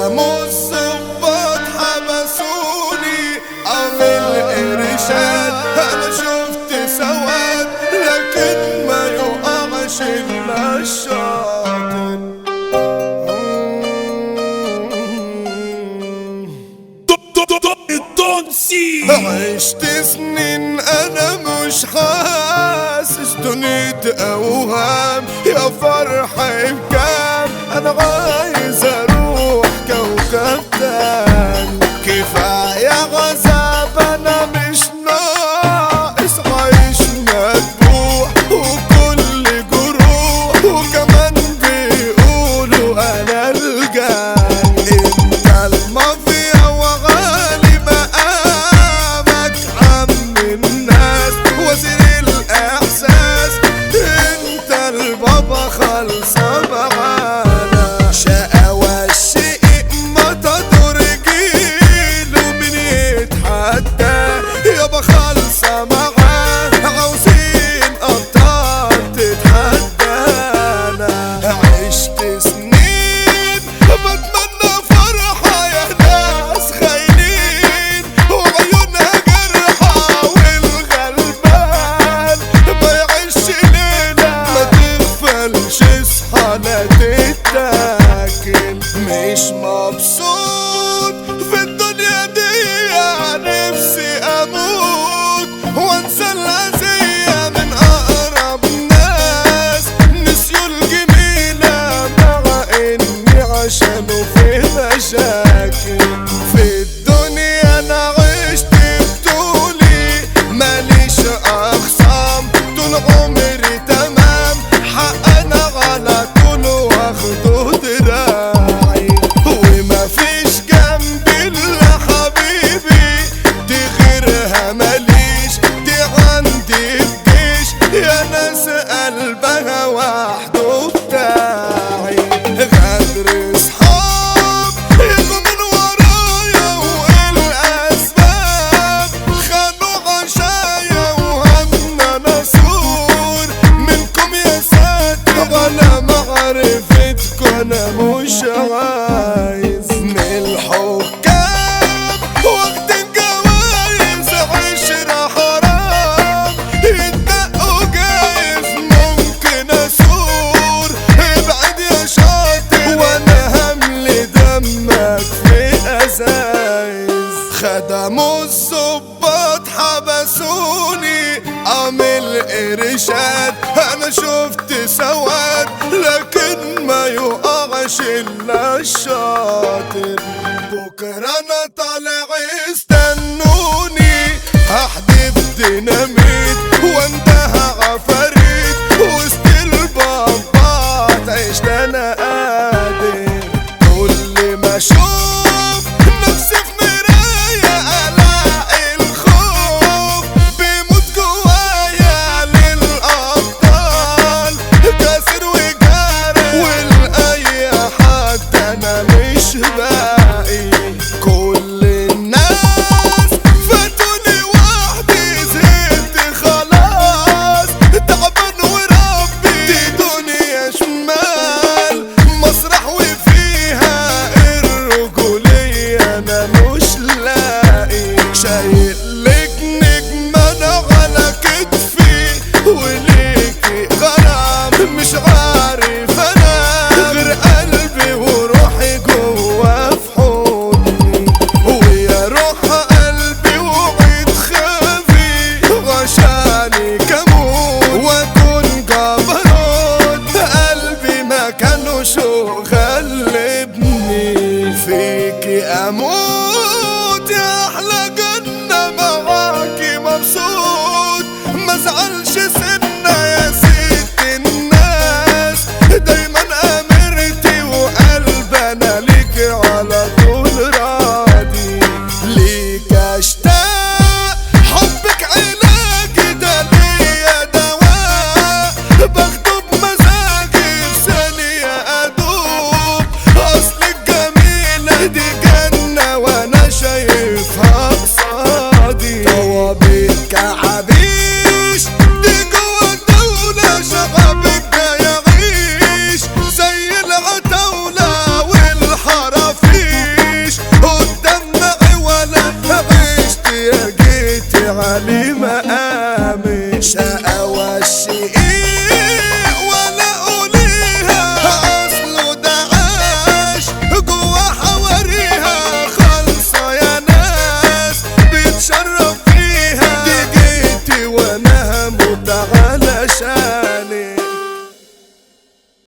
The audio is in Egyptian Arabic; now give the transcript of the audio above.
خدموا الظباط حبسوني اعمل قرشات انا شفت سواد لكن ما يقعش الا الشاطر التونسي عشت سنين انا مش حاسس دنيت اوهام يا فرحي بكام انا عايز اروح كوكب تاني كفاية غزاب انا مش ناقص عايش مدبوح وكل جروح وكمان بيقولوا انا الجاني انت المافيا وغالي مقامك عم الناس وزير الاحساس انت البابا خلصة معانا شقاوة الشقيق ما تدور جيله من يتحدى يابا خالصة معاه عاوزين ابطال تتحدانا عشت سنين بتمنى فرحة يا ناس خاينين وعيونها جرحة والغلبان ما يعيش ليلة ما تغفلش اصحى لا تتاكل مش مبسوط في الدنيا دي نفسي اموت وانسى الاذية من اقرب ناس نسيوا الجميلة مع اني عشانه في مشاكل في الدنيا انا عشت بطولي ماليش اخصام طول عمري تمام حقنا على طول واخده دراعي وما فيش جنبي الا حبيبي دي غيرها ماليش دي عندي الجيش يا ناس قلبها وحده بتاعي غدر اصحاب يجوا من ورايا والاسباب خانوا عشايا وهمنا نسور منكم يا ساتر ولا معرفتكم انا مش عايز من الحكام وقت الجوايز عشرة حرام يتنقوا جايز ممكن اسور ابعد يا شاطر وانا هملي دمك في ازايز خدموا الظباط حبسوني اعمل قرشات انا شفت سواد لكن ما يقعش الا الشاطر بكره انا طالع استنوني هحدف ديناميت وانتهى عفاريت وسط البابات عشت انا قادر كل ما اشوف نفسي في مراية الاقي الخوف بيموت جوايا للابطال كاسر وجارح ولاي حد انا مش باقي كل الناس فاتوني وحدي زهقت خلاص تعبان وربي دي دنيا شمال مسرح وفيها الرجولية انا مش لاقي شايل لك نجمة انا على كتفي وليكي غرام مش عارف انا غير قلبي وروحي جوا في حضني ويا روح قلبي وعيد خافي عشاني كموت واكون جبروت قلبي ما كانوا شو غلبني فيكي اموت يا احلى جنة معاكي مبسوط ما ازعلش سنة يا ست الناس دايما امرتي وقلب انا ليك على طول راضي ليك اشتاق حبك علاجي ده ليا دواء باخده بمزاجي في ثانية ادوق علي مقامي شقة